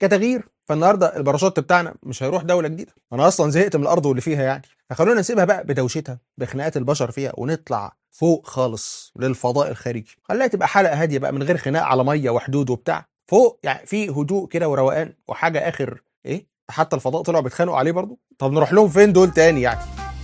كتغيير فالنهارده الباراشوت بتاعنا مش هيروح دوله جديده انا اصلا زهقت من الارض واللي فيها يعني فخلونا نسيبها بقى بدوشتها بخناقات البشر فيها ونطلع فوق خالص للفضاء الخارجي خليها تبقى حلقه هاديه بقى من غير خناق على ميه وحدود وبتاع فوق يعني في هدوء كده وروقان وحاجه اخر ايه حتى الفضاء طلعوا بيتخانقوا عليه برضه طب نروح لهم فين دول تاني يعني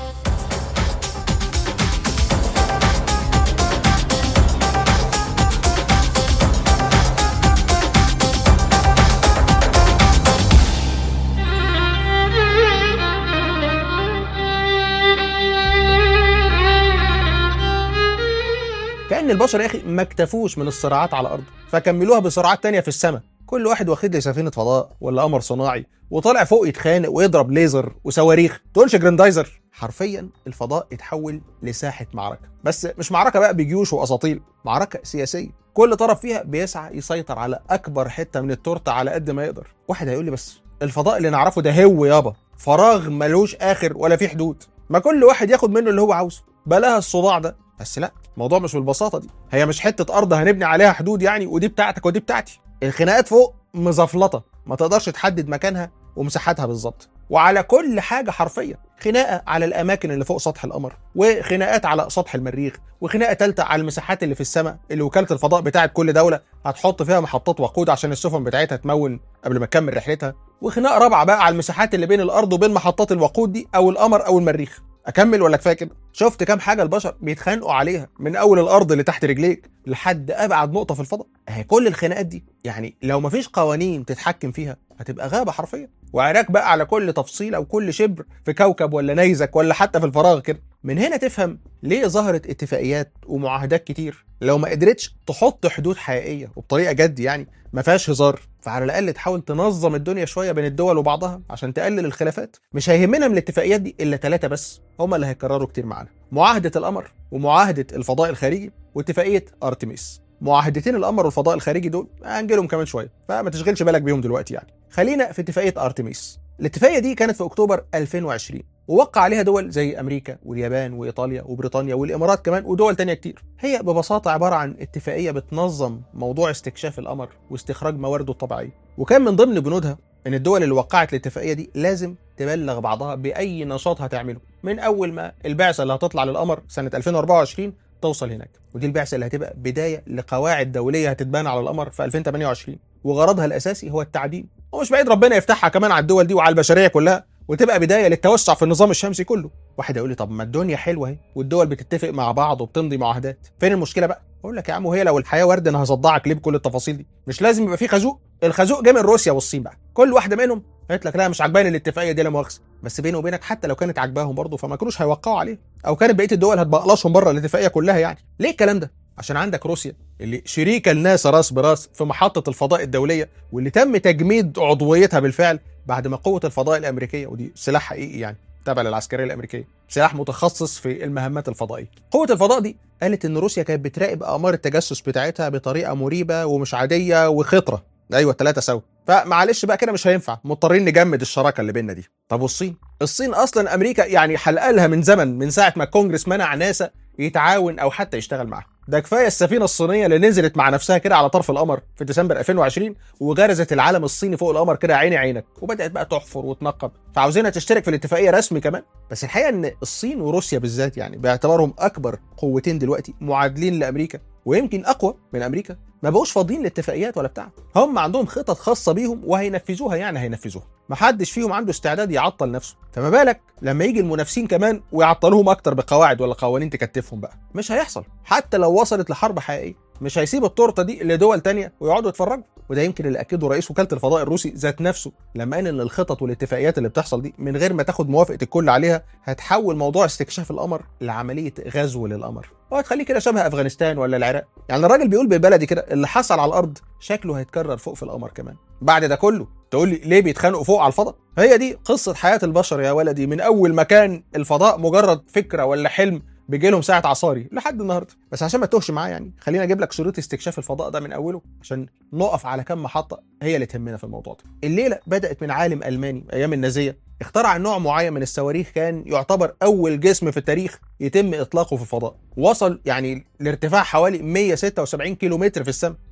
كأن البشر يا أخي ما اكتفوش من الصراعات على الأرض فكملوها بصراعات تانية في السماء كل واحد واخد لي سفينة فضاء ولا قمر صناعي وطالع فوق يتخانق ويضرب ليزر وصواريخ تقولش جراندايزر حرفيا الفضاء اتحول لساحة معركة بس مش معركة بقى بجيوش وأساطيل معركة سياسية كل طرف فيها بيسعى يسيطر على أكبر حتة من التورتة على قد ما يقدر واحد هيقول لي بس الفضاء اللي نعرفه ده هو يابا فراغ ملوش آخر ولا فيه حدود ما كل واحد ياخد منه اللي هو عاوزه بلاها الصداع ده بس لا الموضوع مش بالبساطه دي هي مش حته ارض هنبني عليها حدود يعني ودي بتاعتك ودي بتاعتي الخناقات فوق مزفلطه ما تقدرش تحدد مكانها ومساحتها بالظبط وعلى كل حاجه حرفيا خناقه على الاماكن اللي فوق سطح القمر وخناقات على سطح المريخ وخناقه ثالثه على المساحات اللي في السماء اللي وكاله الفضاء بتاعت كل دوله هتحط فيها محطات وقود عشان السفن بتاعتها تمون قبل ما تكمل رحلتها وخناقه رابعه بقى على المساحات اللي بين الارض وبين محطات الوقود دي او القمر او المريخ اكمل ولا كفايه كده شفت كام حاجه البشر بيتخانقوا عليها من اول الارض اللي تحت رجليك لحد ابعد نقطه في الفضاء اهي كل الخناقات دي يعني لو مفيش قوانين تتحكم فيها هتبقى غابه حرفيا وعراك بقى على كل تفصيله وكل شبر في كوكب ولا نيزك ولا حتى في الفراغ كده من هنا تفهم ليه ظهرت اتفاقيات ومعاهدات كتير لو ما قدرتش تحط حدود حقيقيه وبطريقه جد يعني ما فيهاش هزار فعلى الاقل تحاول تنظم الدنيا شويه بين الدول وبعضها عشان تقلل الخلافات مش هيهمنا من الاتفاقيات دي الا ثلاثه بس هم اللي هيكرروا كتير معانا معاهده القمر ومعاهده الفضاء الخارجي واتفاقيه ارتميس معاهدتين القمر والفضاء الخارجي دول هنجيلهم كمان شويه فما تشغلش بالك بيهم دلوقتي يعني خلينا في اتفاقيه ارتميس الاتفاقيه دي كانت في اكتوبر 2020 ووقع عليها دول زي امريكا واليابان وايطاليا وبريطانيا والامارات كمان ودول تانية كتير هي ببساطه عباره عن اتفاقيه بتنظم موضوع استكشاف القمر واستخراج موارده الطبيعيه وكان من ضمن بنودها ان الدول اللي وقعت الاتفاقيه دي لازم تبلغ بعضها باي نشاط هتعمله من اول ما البعثه اللي هتطلع للقمر سنه 2024 توصل هناك ودي البعثه اللي هتبقى بدايه لقواعد دوليه هتتبنى على القمر في 2028 وغرضها الاساسي هو التعديل ومش بعيد ربنا يفتحها كمان على الدول دي وعلى البشريه كلها وتبقى بدايه للتوسع في النظام الشمسي كله واحد يقول لي طب ما الدنيا حلوه اهي والدول بتتفق مع بعض وبتمضي معاهدات فين المشكله بقى اقول لك يا عم وهي لو الحياه ورد انا هصدعك ليه بكل التفاصيل دي مش لازم يبقى في خازوق الخازوق جه من روسيا والصين بقى كل واحده منهم قالت لك لا مش عجباني الاتفاقيه دي لا مؤاخذه بس بيني وبينك حتى لو كانت عاجباهم برضه فما كانوش هيوقعوا عليه او كانت بقيه الدول هتبقلشهم بره الاتفاقيه كلها يعني ليه الكلام ده عشان عندك روسيا اللي شريك الناس راس براس في محطه الفضاء الدوليه واللي تم تجميد عضويتها بالفعل بعد ما قوه الفضاء الامريكيه ودي سلاح حقيقي يعني تابع للعسكريه الامريكيه سلاح متخصص في المهمات الفضائيه قوه الفضاء دي قالت ان روسيا كانت بتراقب اقمار التجسس بتاعتها بطريقه مريبه ومش عاديه وخطره ايوه الثلاثه سوا فمعلش بقى كده مش هينفع مضطرين نجمد الشراكه اللي بيننا دي طب والصين الصين اصلا امريكا يعني حلقه لها من زمن من ساعه ما الكونجرس منع ناسا يتعاون او حتى يشتغل معاها ده كفايه السفينه الصينيه اللي نزلت مع نفسها كده على طرف القمر في ديسمبر 2020 وغرزت العلم الصيني فوق القمر كده عيني عينك وبدات بقى تحفر وتنقب فعاوزينها تشترك في الاتفاقيه رسمي كمان بس الحقيقه ان الصين وروسيا بالذات يعني باعتبارهم اكبر قوتين دلوقتي معادلين لامريكا ويمكن اقوى من امريكا ما بقوش فاضيين لاتفاقيات ولا بتاع هم عندهم خطط خاصه بيهم وهينفذوها يعني هينفذوها محدش فيهم عنده استعداد يعطل نفسه فما بالك لما يجي المنافسين كمان ويعطلوهم اكتر بقواعد ولا قوانين تكتفهم بقى مش هيحصل حتى لو وصلت لحرب حقيقيه مش هيسيب التورته دي لدول تانية ويقعدوا يتفرجوا وده يمكن اللي اكده رئيس وكاله الفضاء الروسي ذات نفسه لما قال ان الخطط والاتفاقيات اللي بتحصل دي من غير ما تاخد موافقه الكل عليها هتحول موضوع استكشاف القمر لعمليه غزو للقمر وهتخليه كده شبه افغانستان ولا العراق يعني الراجل بيقول بالبلدي كده اللي حصل على الارض شكله هيتكرر فوق في القمر كمان بعد ده كله تقول لي ليه بيتخانقوا فوق على الفضاء هي دي قصه حياه البشر يا ولدي من اول ما كان الفضاء مجرد فكره ولا حلم بيجي لهم ساعه عصاري لحد النهارده بس عشان ما تتوهش معايا يعني خلينا اجيب لك شريط استكشاف الفضاء ده من اوله عشان نقف على كم محطه هي اللي تهمنا في الموضوع ده الليله بدات من عالم الماني ايام النازيه اخترع نوع معين من الصواريخ كان يعتبر اول جسم في التاريخ يتم اطلاقه في الفضاء وصل يعني لارتفاع حوالي 176 كيلو متر في السماء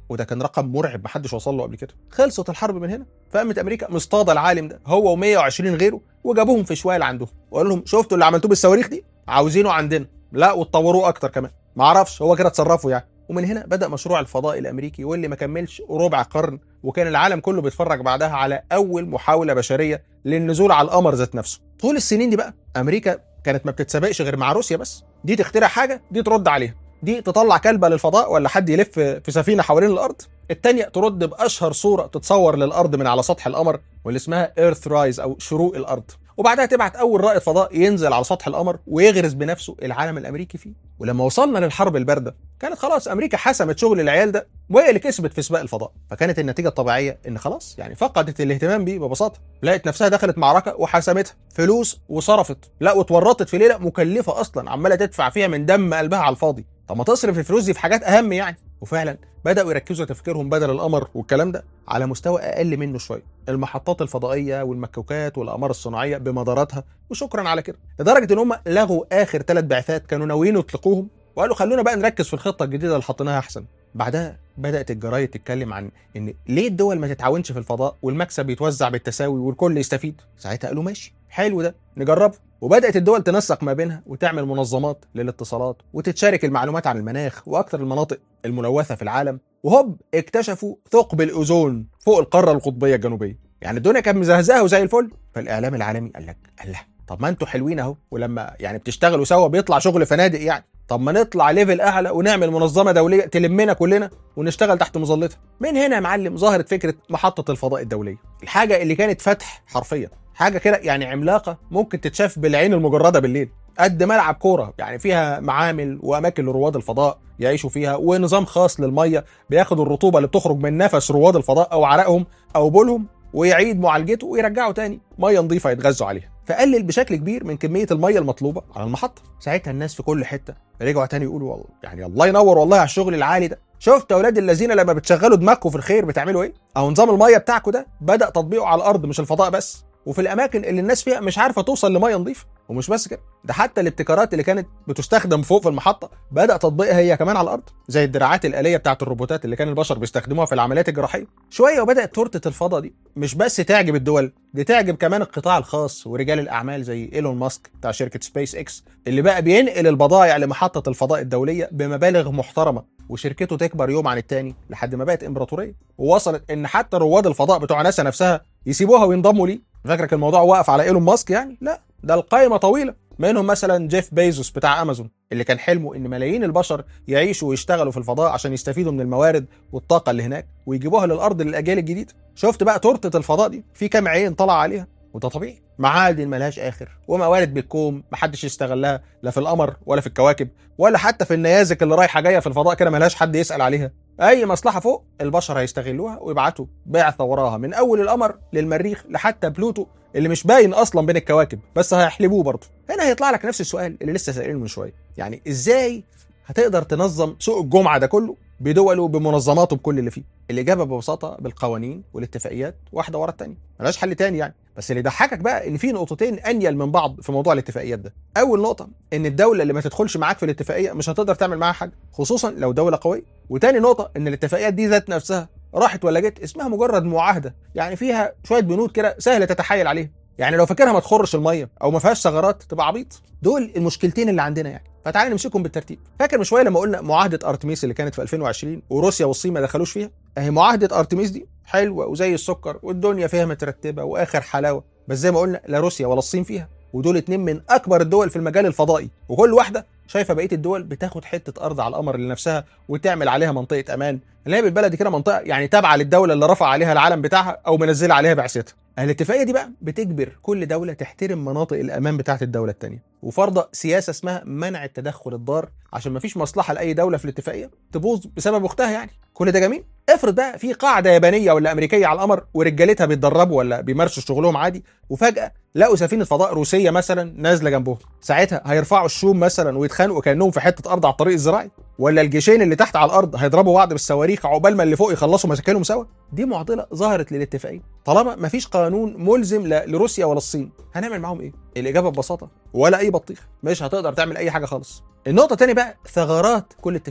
وده كان رقم مرعب محدش وصل له قبل كده خلصت الحرب من هنا فقامت امريكا مصطاده العالم ده هو و120 غيره وجابوهم في شوال عندهم وقال لهم شفتوا اللي عملتوه بالصواريخ دي عاوزينه عندنا لا وتطوروه اكتر كمان ما اعرفش هو كده اتصرفوا يعني ومن هنا بدا مشروع الفضاء الامريكي واللي ما كملش ربع قرن وكان العالم كله بيتفرج بعدها على اول محاوله بشريه للنزول على القمر ذات نفسه طول السنين دي بقى امريكا كانت ما بتتسابقش غير مع روسيا بس دي تخترع حاجه دي ترد عليها دي تطلع كلبه للفضاء ولا حد يلف في سفينه حوالين الارض التانية ترد باشهر صوره تتصور للارض من على سطح القمر واللي اسمها ايرث رايز او شروق الارض وبعدها تبعت اول رائد فضاء ينزل على سطح القمر ويغرز بنفسه العالم الامريكي فيه ولما وصلنا للحرب البارده كانت خلاص امريكا حسمت شغل العيال ده وهي اللي كسبت في سباق الفضاء فكانت النتيجه الطبيعيه ان خلاص يعني فقدت الاهتمام بيه ببساطه لقت نفسها دخلت معركه وحسمتها فلوس وصرفت لا واتورطت في ليله مكلفه اصلا عماله تدفع فيها من دم قلبها على الفاضي طب ما تصرف الفلوس دي في حاجات اهم يعني وفعلا بداوا يركزوا تفكيرهم بدل القمر والكلام ده على مستوى اقل منه شويه المحطات الفضائيه والمكوكات والاقمار الصناعيه بمداراتها وشكرا على كده لدرجه ان هم لغوا اخر ثلاث بعثات كانوا ناويين يطلقوهم وقالوا خلونا بقى نركز في الخطه الجديده اللي حطيناها احسن بعدها بدات الجرايد تتكلم عن ان ليه الدول ما تتعاونش في الفضاء والمكسب يتوزع بالتساوي والكل يستفيد ساعتها قالوا ماشي حلو ده نجربه وبدات الدول تنسق ما بينها وتعمل منظمات للاتصالات وتتشارك المعلومات عن المناخ واكثر المناطق الملوثه في العالم وهوب اكتشفوا ثقب الاوزون فوق القاره القطبيه الجنوبيه يعني الدنيا كانت مزهزهه وزي الفل فالاعلام العالمي قال لك الله طب ما انتوا حلوين اهو ولما يعني بتشتغلوا سوا بيطلع شغل فنادق يعني طب ما نطلع ليفل اعلى ونعمل منظمه دوليه تلمنا كلنا ونشتغل تحت مظلتها من هنا يا معلم ظهرت فكره محطه الفضاء الدوليه الحاجه اللي كانت فتح حرفيا حاجه كده يعني عملاقه ممكن تتشاف بالعين المجرده بالليل قد ملعب كوره يعني فيها معامل واماكن لرواد الفضاء يعيشوا فيها ونظام خاص للميه بياخد الرطوبه اللي بتخرج من نفس رواد الفضاء او عرقهم او بولهم ويعيد معالجته ويرجعه تاني ميه نظيفه يتغذوا عليها فقلل بشكل كبير من كميه الميه المطلوبه على المحطه ساعتها الناس في كل حته رجعوا تاني يقولوا والله يعني الله ينور والله على الشغل العالي ده شفت يا اولاد الذين لما بتشغلوا دماغكم في الخير بتعملوا ايه او نظام الميه بتاعكم ده بدا تطبيقه على الارض مش الفضاء بس وفي الاماكن اللي الناس فيها مش عارفه توصل لميه نظيفه ومش بس كده ده حتى الابتكارات اللي كانت بتستخدم فوق في المحطه بدا تطبيقها هي كمان على الارض زي الدراعات الاليه بتاعت الروبوتات اللي كان البشر بيستخدموها في العمليات الجراحيه شويه وبدات تورته الفضاء دي مش بس تعجب الدول دي تعجب كمان القطاع الخاص ورجال الاعمال زي ايلون ماسك بتاع شركه سبيس اكس اللي بقى بينقل البضائع لمحطه الفضاء الدوليه بمبالغ محترمه وشركته تكبر يوم عن التاني لحد ما بقت امبراطوريه ووصلت ان حتى رواد الفضاء بتوع ناسا نفسها يسيبوها وينضموا ليه فاكرك الموضوع واقف على ايلون ماسك يعني لا ده القائمه طويله منهم مثلا جيف بيزوس بتاع امازون اللي كان حلمه ان ملايين البشر يعيشوا ويشتغلوا في الفضاء عشان يستفيدوا من الموارد والطاقه اللي هناك ويجيبوها للارض للاجيال الجديده شفت بقى تورته الفضاء دي في كام عين طلع عليها وده طبيعي معادن ملهاش اخر وموارد بالكوم محدش يستغلها لا في القمر ولا في الكواكب ولا حتى في النيازك اللي رايحه جايه في الفضاء كده ملهاش حد يسال عليها اي مصلحه فوق البشر هيستغلوها ويبعتوا بعثه وراها من اول القمر للمريخ لحتى بلوتو اللي مش باين اصلا بين الكواكب بس هيحلبوه برضه هنا هيطلع لك نفس السؤال اللي لسه سائلينه من شويه يعني ازاي هتقدر تنظم سوق الجمعه ده كله بدوله بمنظماته بكل اللي فيه الاجابه ببساطه بالقوانين والاتفاقيات واحده ورا الثانيه ملهاش حل تاني يعني بس اللي يضحكك بقى ان في نقطتين انيل من بعض في موضوع الاتفاقيات ده اول نقطه ان الدوله اللي ما تدخلش معاك في الاتفاقيه مش هتقدر تعمل معاها حاجه خصوصا لو دوله قويه وتاني نقطه ان الاتفاقيات دي ذات نفسها راحت ولا جت اسمها مجرد معاهده يعني فيها شويه بنود كده سهل تتحايل عليها يعني لو فاكرها ما تخرش الميه او ما فيهاش ثغرات تبقى عبيط دول المشكلتين اللي عندنا يعني فتعالى نمسكهم بالترتيب فاكر من شويه لما قلنا معاهده ارتميس اللي كانت في 2020 وروسيا والصين ما دخلوش فيها اهي معاهده ارتميس دي حلوه وزي السكر والدنيا فيها مترتبه واخر حلاوه بس زي ما قلنا لا روسيا ولا الصين فيها ودول اتنين من اكبر الدول في المجال الفضائي وكل واحده شايفه بقيه الدول بتاخد حته ارض على القمر لنفسها وتعمل عليها منطقه امان اللي هي بالبلدي كده منطقه يعني تابعه للدوله اللي رفع عليها العلم بتاعها او منزله عليها بعثتها الاتفاقيه دي بقى بتجبر كل دوله تحترم مناطق الامان بتاعه الدوله الثانيه وفرض سياسه اسمها منع التدخل الضار عشان ما فيش مصلحه لاي دوله في الاتفاقيه تبوظ بسبب اختها يعني كل ده جميل افرض بقى في قاعده يابانيه ولا امريكيه على القمر ورجالتها بيتدربوا ولا بيمارسوا شغلهم عادي وفجاه لقوا سفينه فضاء روسيه مثلا نازله جنبهم ساعتها هيرفعوا الشوم مثلا ويتخانقوا كانهم في حته ارض على الطريق الزراعي ولا الجيشين اللي تحت على الارض هيضربوا بعض بالصواريخ عقبال ما اللي فوق يخلصوا مشاكلهم سوا دي معضله ظهرت للاتفاقيه طالما مفيش قانون ملزم لا لروسيا ولا الصين هنعمل معاهم ايه الاجابه ببساطه ولا اي بطيخ مش هتقدر تعمل اي حاجه خالص النقطه الثانيه بقى ثغرات كل اتفاقيه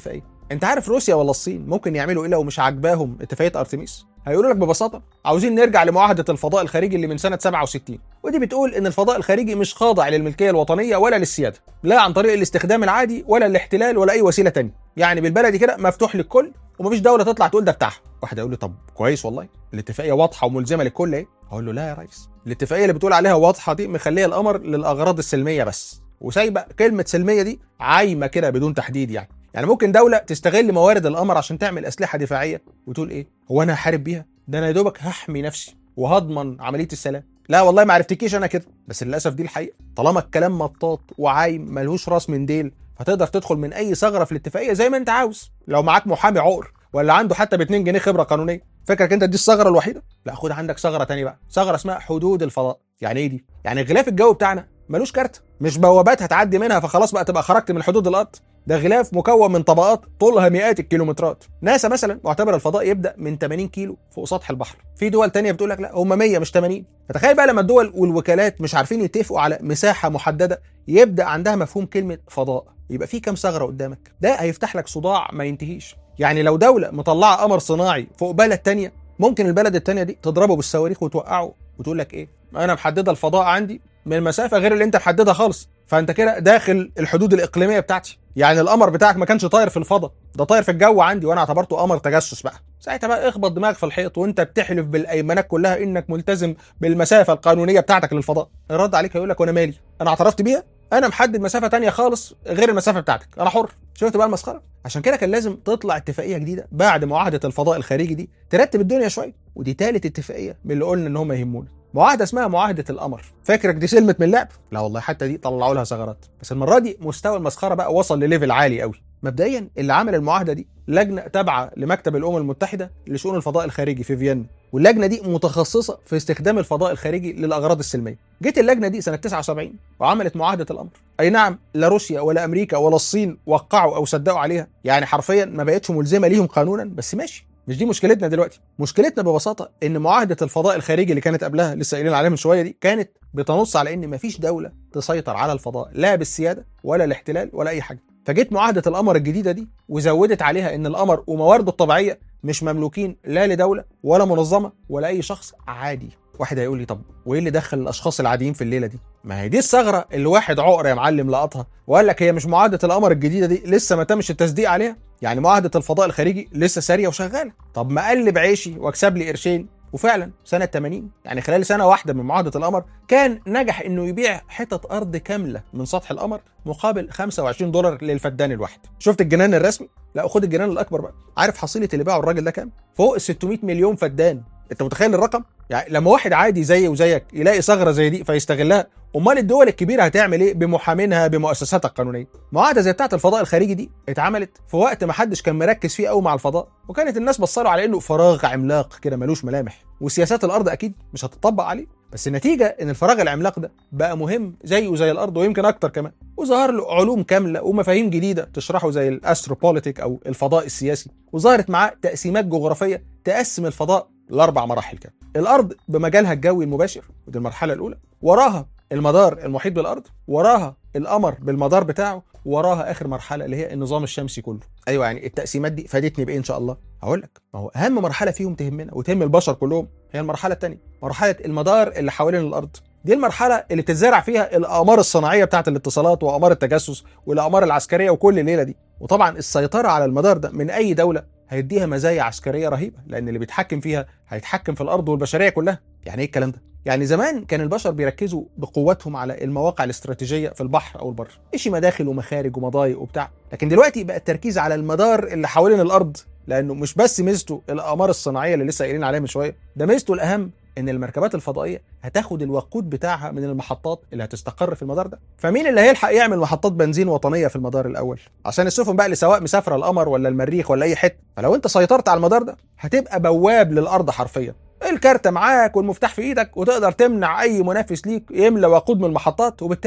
انت عارف روسيا ولا الصين ممكن يعملوا ايه لو مش عاجباهم اتفاقيه ارتميس هيقولوا لك ببساطه عاوزين نرجع لمعاهده الفضاء الخارجي اللي من سنه 67 ودي بتقول ان الفضاء الخارجي مش خاضع للملكيه الوطنيه ولا للسياده لا عن طريق الاستخدام العادي ولا الاحتلال ولا اي وسيله تانية يعني بالبلدي كده مفتوح للكل ومفيش دوله تطلع تقول ده بتاعها واحد يقول لي طب كويس والله الاتفاقيه واضحه وملزمه للكل ايه اقول له لا يا ريس الاتفاقيه اللي بتقول عليها واضحه دي مخليه القمر للاغراض السلميه بس وسايبه كلمه سلميه دي عايمه كده بدون تحديد يعني يعني ممكن دوله تستغل موارد القمر عشان تعمل اسلحه دفاعيه وتقول ايه هو انا هحارب بيها ده انا يا دوبك هحمي نفسي وهضمن عمليه السلام لا والله ما عرفتكيش انا كده بس للاسف دي الحقيقه طالما الكلام مطاط وعايم ملهوش راس من ديل فتقدر تدخل من اي ثغره في الاتفاقيه زي ما انت عاوز لو معاك محامي عقر ولا عنده حتى ب 2 جنيه خبره قانونيه فكرك انت دي الثغره الوحيده لا خد عندك ثغره تانية بقى ثغره اسمها حدود الفضاء يعني ايه دي يعني غلاف الجو بتاعنا ملوش كارت مش بوابات هتعدي منها فخلاص بقى تبقى خرجت من حدود الارض ده غلاف مكون من طبقات طولها مئات الكيلومترات ناسا مثلا معتبر الفضاء يبدا من 80 كيلو فوق سطح البحر في دول تانية بتقول لك لا هم 100 مش 80 فتخيل بقى لما الدول والوكالات مش عارفين يتفقوا على مساحه محدده يبدا عندها مفهوم كلمه فضاء يبقى في كام ثغره قدامك ده هيفتح لك صداع ما ينتهيش يعني لو دوله مطلعه قمر صناعي فوق بلد تانية ممكن البلد التانية دي تضربه بالصواريخ وتوقعه وتقول لك ايه انا محدده الفضاء عندي من مسافه غير اللي انت محددها خالص فانت كده داخل الحدود الاقليميه بتاعتي يعني القمر بتاعك ما كانش طاير في الفضاء ده طاير في الجو عندي وانا اعتبرته قمر تجسس بقى ساعتها بقى اخبط دماغك في الحيط وانت بتحلف بالايمانات كلها انك ملتزم بالمسافه القانونيه بتاعتك للفضاء الرد عليك هيقول لك وانا مالي انا اعترفت بيها انا محدد مسافه تانية خالص غير المسافه بتاعتك انا حر شفت بقى المسخره عشان كده كان لازم تطلع اتفاقيه جديده بعد معاهده الفضاء الخارجي دي ترتب الدنيا شويه ودي ثالث اتفاقيه من اللي قلنا ان هم يهمونا معاهده اسمها معاهده القمر فاكرك دي سلمت من اللعب لا والله حتى دي طلعوا لها ثغرات بس المره دي مستوى المسخره بقى وصل لليفل عالي قوي مبدئيا اللي عمل المعاهده دي لجنه تابعه لمكتب الامم المتحده لشؤون الفضاء الخارجي في فيينا واللجنه دي متخصصه في استخدام الفضاء الخارجي للاغراض السلميه جت اللجنه دي سنه 79 وعملت معاهده القمر اي نعم لا روسيا ولا امريكا ولا الصين وقعوا او صدقوا عليها يعني حرفيا ما بقتش ملزمه ليهم قانونا بس ماشي مش دي مشكلتنا دلوقتي مشكلتنا ببساطه ان معاهده الفضاء الخارجي اللي كانت قبلها لسه قايلين عليها من شويه دي كانت بتنص على ان مفيش دوله تسيطر على الفضاء لا بالسياده ولا الاحتلال ولا اي حاجه فجت معاهده القمر الجديده دي وزودت عليها ان القمر وموارده الطبيعيه مش مملوكين لا لدوله ولا منظمه ولا اي شخص عادي واحد هيقول لي طب وايه اللي دخل الاشخاص العاديين في الليله دي ما هي دي الثغره اللي واحد عقر يا معلم لقطها وقال لك هي مش معاهده القمر الجديده دي لسه ما تمش التصديق عليها يعني معاهده الفضاء الخارجي لسه ساريه وشغاله طب ما اقلب عيشي واكسب لي قرشين وفعلا سنه 80 يعني خلال سنه واحده من معاهده القمر كان نجح انه يبيع حتت ارض كامله من سطح القمر مقابل 25 دولار للفدان الواحد شفت الجنان الرسمي لا خد الجنان الاكبر بقى عارف حصيله اللي باعه الراجل ده كام فوق ال 600 مليون فدان انت متخيل الرقم يعني لما واحد عادي زيي وزيك يلاقي ثغره زي دي فيستغلها امال الدول الكبيره هتعمل ايه بمحامينها بمؤسساتها القانونيه معاهده زي بتاعه الفضاء الخارجي دي اتعملت في وقت ما حدش كان مركز فيه قوي مع الفضاء وكانت الناس بصله على انه فراغ عملاق كده ملوش ملامح وسياسات الارض اكيد مش هتطبق عليه بس النتيجه ان الفراغ العملاق ده بقى مهم زيه زي الارض ويمكن اكتر كمان وظهر له علوم كامله ومفاهيم جديده تشرحه زي الاستروبوليتيك او الفضاء السياسي وظهرت معاه تقسيمات جغرافيه تقسم الفضاء لاربع مراحل كده الارض بمجالها الجوي المباشر ودي المرحله الاولى وراها المدار المحيط بالارض وراها القمر بالمدار بتاعه وراها اخر مرحله اللي هي النظام الشمسي كله ايوه يعني التقسيمات دي فادتني بايه ان شاء الله هقول لك ما هو اهم مرحله فيهم تهمنا وتهم البشر كلهم هي المرحله الثانيه مرحله المدار اللي حوالين الارض دي المرحله اللي بتتزرع فيها الاقمار الصناعيه بتاعه الاتصالات واقمار التجسس والاقمار العسكريه وكل الليله دي وطبعا السيطره على المدار ده من اي دوله هيديها مزايا عسكريه رهيبه لان اللي بيتحكم فيها هيتحكم في الارض والبشريه كلها يعني ايه الكلام ده يعني زمان كان البشر بيركزوا بقوتهم على المواقع الاستراتيجيه في البحر او البر ايش مداخل ومخارج ومضايق وبتاع لكن دلوقتي بقى التركيز على المدار اللي حوالين الارض لانه مش بس ميزته الاقمار الصناعيه اللي لسه قايلين عليها من شويه ده ميزته الاهم ان المركبات الفضائيه هتاخد الوقود بتاعها من المحطات اللي هتستقر في المدار ده فمين اللي هيلحق يعمل محطات بنزين وطنيه في المدار الاول عشان السفن بقى اللي سواء مسافره القمر ولا المريخ ولا اي حته فلو انت سيطرت على المدار ده هتبقى بواب للارض حرفيا الكارتة معاك والمفتاح في ايدك وتقدر تمنع اي منافس ليك يملى وقود من المحطات وبالتالي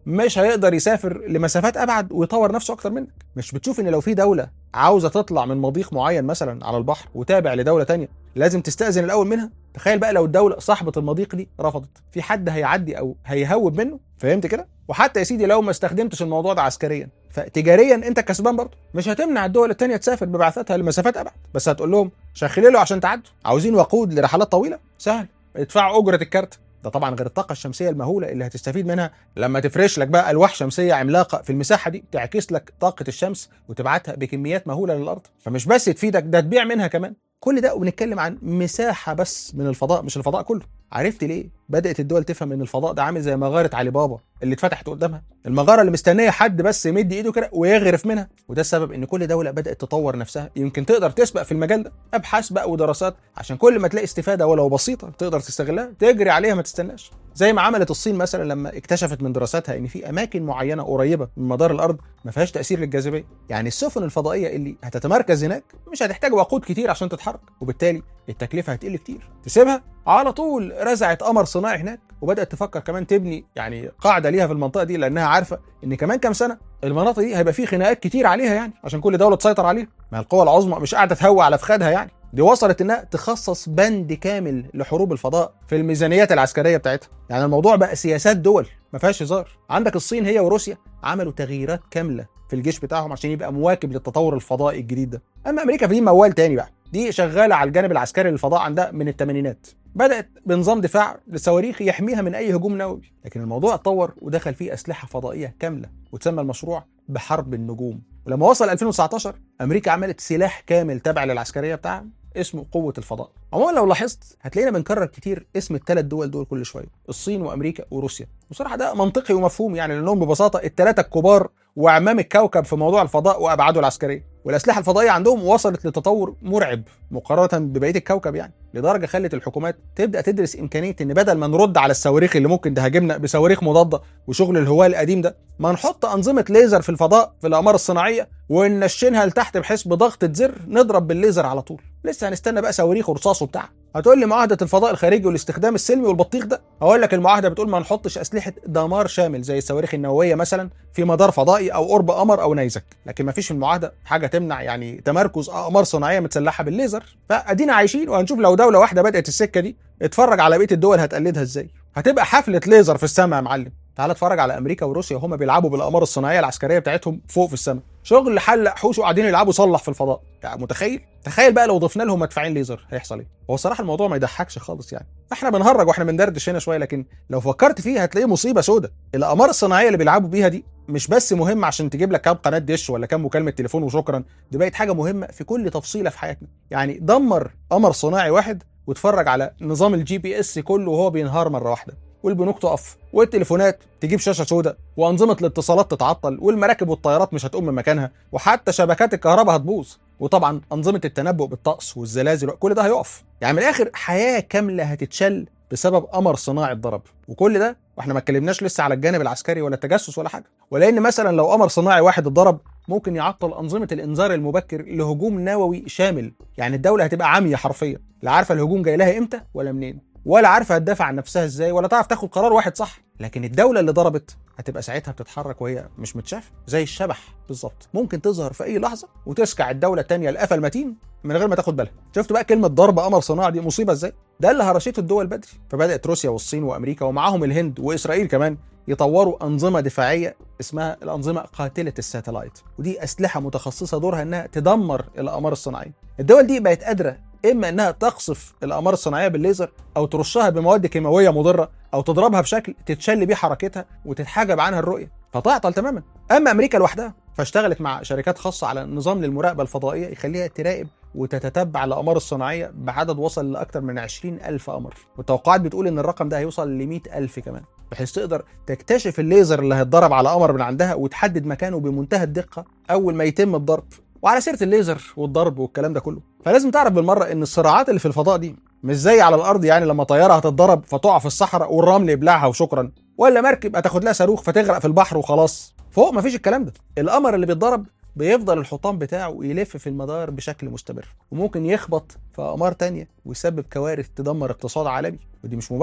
مش هيقدر يسافر لمسافات ابعد ويطور نفسه اكتر منك مش بتشوف ان لو في دوله عاوزه تطلع من مضيق معين مثلا على البحر وتابع لدوله تانية لازم تستاذن الاول منها تخيل بقى لو الدوله صاحبه المضيق دي رفضت في حد هيعدي او هيهوب منه فهمت كده وحتى يا سيدي لو ما استخدمتش الموضوع ده عسكريا فتجاريا انت كسبان برضه مش هتمنع الدول التانية تسافر ببعثاتها لمسافات ابعد بس هتقول لهم شخلوا له عشان تعدوا عاوزين وقود لرحلات طويله سهل ادفعوا اجره الكارت ده طبعا غير الطاقه الشمسيه المهوله اللي هتستفيد منها لما تفرش لك بقى الواح شمسيه عملاقه في المساحه دي تعكس لك طاقه الشمس وتبعتها بكميات مهوله للارض فمش بس تفيدك ده تبيع منها كمان كل ده وبنتكلم عن مساحه بس من الفضاء مش الفضاء كله عرفت ليه بدات الدول تفهم ان الفضاء ده عامل زي مغاره علي بابا اللي اتفتحت قدامها المغاره اللي مستنيه حد بس يمد ايده كده ويغرف منها وده السبب ان كل دوله بدات تطور نفسها يمكن تقدر تسبق في المجال ده ابحاث بقى ودراسات عشان كل ما تلاقي استفاده ولو بسيطه تقدر تستغلها تجري عليها ما تستناش زي ما عملت الصين مثلا لما اكتشفت من دراساتها ان في اماكن معينه قريبه من مدار الارض ما فيهاش تاثير للجاذبيه يعني السفن الفضائيه اللي هتتمركز هناك مش هتحتاج وقود كتير عشان تتحرك وبالتالي التكلفه هتقل كتير تسيبها على طول رزعت قمر صناعي هناك وبدات تفكر كمان تبني يعني قاعده ليها في المنطقه دي لانها عارفه ان كمان كام سنه المناطق دي هيبقى في خناقات كتير عليها يعني عشان كل دوله تسيطر عليها ما القوى العظمى مش قاعده تهوى على فخادها يعني دي وصلت انها تخصص بند كامل لحروب الفضاء في الميزانيات العسكريه بتاعتها يعني الموضوع بقى سياسات دول ما فيهاش هزار عندك الصين هي وروسيا عملوا تغييرات كامله في الجيش بتاعهم عشان يبقى مواكب للتطور الفضائي الجديد ده اما امريكا فدي موال تاني بقى دي شغاله على الجانب العسكري للفضاء عندها من الثمانينات بدات بنظام دفاع للصواريخ يحميها من اي هجوم نووي لكن الموضوع اتطور ودخل فيه اسلحه فضائيه كامله وتسمى المشروع بحرب النجوم ولما وصل 2019 امريكا عملت سلاح كامل تابع للعسكريه بتاعها اسمه قوة الفضاء. عموما لو لاحظت هتلاقينا بنكرر كتير اسم الثلاث دول دول كل شوية، الصين وامريكا وروسيا. بصراحة ده منطقي ومفهوم يعني لانهم ببساطة الثلاثة الكبار واعمام الكوكب في موضوع الفضاء وابعاده العسكرية. والاسلحة الفضائية عندهم وصلت لتطور مرعب مقارنة ببقية الكوكب يعني، لدرجة خلت الحكومات تبدأ تدرس إمكانية إن بدل ما نرد على الصواريخ اللي ممكن تهاجمنا بصواريخ مضادة وشغل الهواء القديم ده، ما نحط أنظمة ليزر في الفضاء في الأقمار الصناعية وننشنها لتحت بحيث بضغطة زر نضرب بالليزر على طول. لسه هنستنى بقى صواريخ ورصاص وبتاع هتقول لي معاهده الفضاء الخارجي والاستخدام السلمي والبطيخ ده اقول لك المعاهده بتقول ما نحطش اسلحه دمار شامل زي الصواريخ النوويه مثلا في مدار فضائي او قرب قمر او نيزك لكن ما فيش في المعاهده حاجه تمنع يعني تمركز اقمار صناعيه متسلحه بالليزر فادينا عايشين وهنشوف لو دوله واحده بدات السكه دي اتفرج على بقيه الدول هتقلدها ازاي هتبقى حفله ليزر في السماء يا معلم تعال اتفرج على امريكا وروسيا وهم بيلعبوا بالاقمار الصناعيه العسكريه بتاعتهم فوق في السماء شغل حلق حوش وقاعدين يلعبوا صلح في الفضاء يعني متخيل تخيل بقى لو ضفنا لهم مدفعين ليزر هيحصل ايه هو الصراحه الموضوع ما يضحكش خالص يعني احنا بنهرج واحنا بندردش هنا شويه لكن لو فكرت فيه هتلاقيه مصيبه سودة الاقمار الصناعيه اللي بيلعبوا بيها دي مش بس مهمه عشان تجيب لك كام قناه دش ولا كام مكالمه تليفون وشكرا دي بقت حاجه مهمه في كل تفصيله في حياتنا يعني دمر قمر صناعي واحد واتفرج على نظام الجي بي اس كله وهو بينهار مره واحده والبنوك تقف والتليفونات تجيب شاشه سوداء وانظمه الاتصالات تتعطل والمراكب والطيارات مش هتقوم من مكانها وحتى شبكات الكهرباء هتبوظ وطبعا انظمه التنبؤ بالطقس والزلازل كل ده هيقف يعني من الاخر حياه كامله هتتشل بسبب قمر صناعي اتضرب وكل ده واحنا ما اتكلمناش لسه على الجانب العسكري ولا التجسس ولا حاجه ولان مثلا لو قمر صناعي واحد اتضرب ممكن يعطل انظمه الانذار المبكر لهجوم نووي شامل يعني الدوله هتبقى عاميه حرفيا لا عارفه الهجوم جاي لها امتى ولا منين ولا عارفه هتدافع عن نفسها ازاي ولا تعرف تاخد قرار واحد صح لكن الدوله اللي ضربت هتبقى ساعتها بتتحرك وهي مش متشافه زي الشبح بالظبط ممكن تظهر في اي لحظه وتسكع الدوله الثانيه القفا المتين من غير ما تاخد بالها شفت بقى كلمه ضرب قمر صناعي دي مصيبه ازاي ده اللي هرشته الدول بدري فبدات روسيا والصين وامريكا ومعاهم الهند واسرائيل كمان يطوروا انظمه دفاعيه اسمها الانظمه قاتله الساتلايت ودي اسلحه متخصصه دورها انها تدمر الاقمار الصناعيه الدول دي بقت قادره اما انها تقصف الاقمار الصناعيه بالليزر او ترشها بمواد كيماويه مضره او تضربها بشكل تتشل بيه حركتها وتتحجب عنها الرؤيه فتعطل تماما اما امريكا لوحدها فاشتغلت مع شركات خاصه على نظام للمراقبه الفضائيه يخليها تراقب وتتتبع الاقمار الصناعيه بعدد وصل لاكثر من 20 ألف قمر والتوقعات بتقول ان الرقم ده هيوصل ل 100 ألف كمان بحيث تقدر تكتشف الليزر اللي هيتضرب على قمر من عندها وتحدد مكانه بمنتهى الدقه اول ما يتم الضرب وعلى سيره الليزر والضرب والكلام ده كله فلازم تعرف بالمره ان الصراعات اللي في الفضاء دي مش زي على الارض يعني لما طياره هتتضرب فتقع في الصحراء والرمل يبلعها وشكرا ولا مركب هتاخد لها صاروخ فتغرق في البحر وخلاص فوق مفيش الكلام ده القمر اللي بيتضرب بيفضل الحطام بتاعه يلف في المدار بشكل مستمر وممكن يخبط في اقمار تانية ويسبب كوارث تدمر اقتصاد عالمي ودي مش مبالغه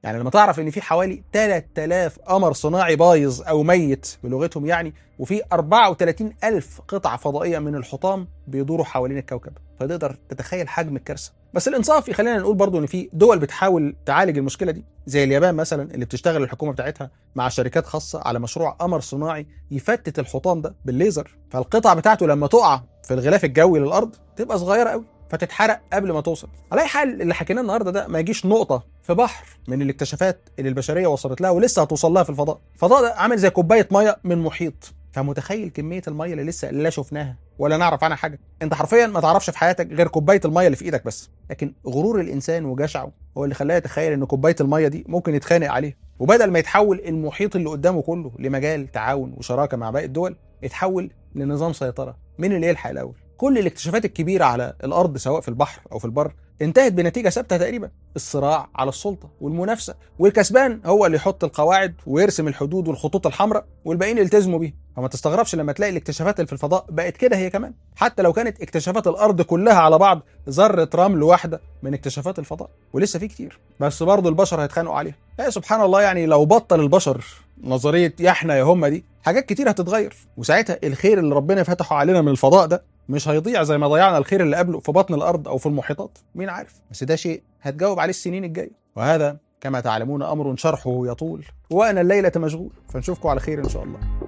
يعني لما تعرف ان في حوالي 3000 قمر صناعي بايظ او ميت بلغتهم يعني وفي 34 ألف قطعة فضائية من الحطام بيدوروا حوالين الكوكب فتقدر تتخيل حجم الكارثة بس الانصاف يخلينا نقول برضو ان في دول بتحاول تعالج المشكلة دي زي اليابان مثلا اللي بتشتغل الحكومة بتاعتها مع شركات خاصة على مشروع قمر صناعي يفتت الحطام ده بالليزر فالقطع بتاعته لما تقع في الغلاف الجوي للأرض تبقى صغيرة قوي فتتحرق قبل ما توصل على اي حال اللي حكيناه النهارده ده ما يجيش نقطه في بحر من الاكتشافات اللي البشريه وصلت لها ولسه هتوصل لها في الفضاء الفضاء ده عامل زي كوبايه ميه من محيط فمتخيل كميه الميه اللي لسه لا شفناها ولا نعرف عنها حاجه انت حرفيا ما تعرفش في حياتك غير كوبايه الميه اللي في ايدك بس لكن غرور الانسان وجشعه هو اللي خلاه يتخيل ان كوبايه الميه دي ممكن يتخانق عليها وبدل ما يتحول المحيط اللي قدامه كله لمجال تعاون وشراكه مع باقي الدول اتحول لنظام سيطره مين اللي يلحق الاول كل الاكتشافات الكبيره على الارض سواء في البحر او في البر انتهت بنتيجه ثابته تقريبا الصراع على السلطه والمنافسه والكسبان هو اللي يحط القواعد ويرسم الحدود والخطوط الحمراء والباقيين يلتزموا بيها فما تستغربش لما تلاقي الاكتشافات اللي في الفضاء بقت كده هي كمان حتى لو كانت اكتشافات الارض كلها على بعض ذره رمل واحده من اكتشافات الفضاء ولسه في كتير بس برضه البشر هيتخانقوا عليها يا سبحان الله يعني لو بطل البشر نظريه يا احنا يا هم دي حاجات كتير هتتغير وساعتها الخير اللي ربنا فتحه علينا من الفضاء ده مش هيضيع زي ما ضيعنا الخير اللي قبله في بطن الارض او في المحيطات مين عارف بس ده شيء هتجاوب عليه السنين الجايه وهذا كما تعلمون امر شرحه يطول وانا الليله مشغول فنشوفكم على خير ان شاء الله